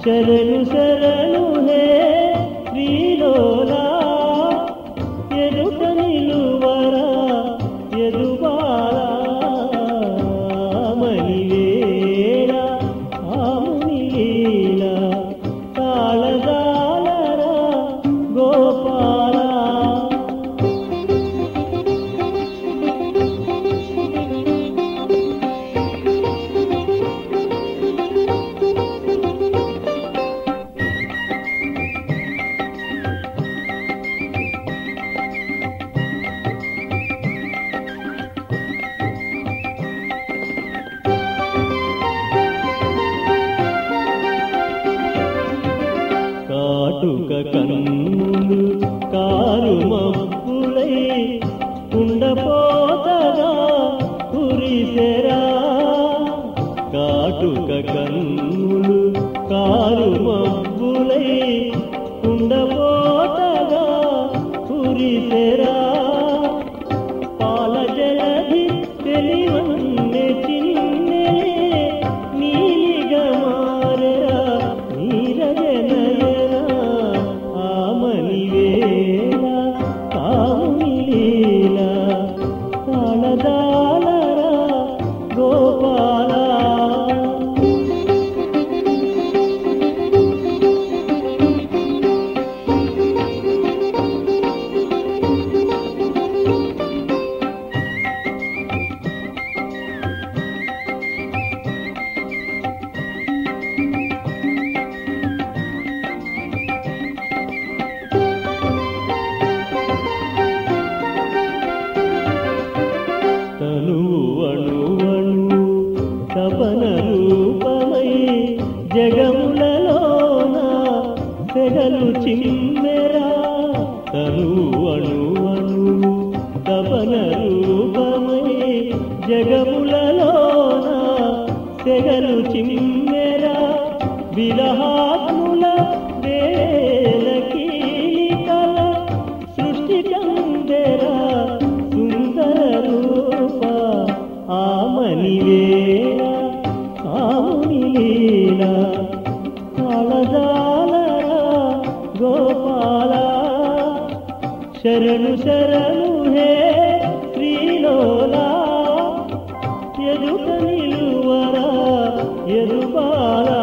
శరణు శరణు హే శ్రీలోలా ఎదుట నిలువరా ఎదుబాలా మణివేళ ఆమునిలీల తాళదాలరా గోపాల కాటుక కన్నులు కారు మబ్బులై కుండపోతగా కురిసెరా కాటుక కన్నులు కారు మబ్బులై కుండపోతగా కురిసెరా పాల జలధి తెలివన్నే చిన్నె నీలిగా మారెరా నీరజనయన ఆమని వేళ కామునిలీల తాళదాలరా గోపాల తనువు అణువణు తపన రూపమై జగములలోన సెగలు చిమ్మెరా తనువు అణువణు తపన రూపమై జగములలోన సెగలు చిమ్మెరా విరహాత్ముల వేల కీలికల సృష్టి కందెరా సుందర రూప ఆమని వేళ ఆముని లీల కాళజాలరా గోపాల శరణు శరణు హే శ్రీలోలా ఎదుట నిలువరా ఎదుబాల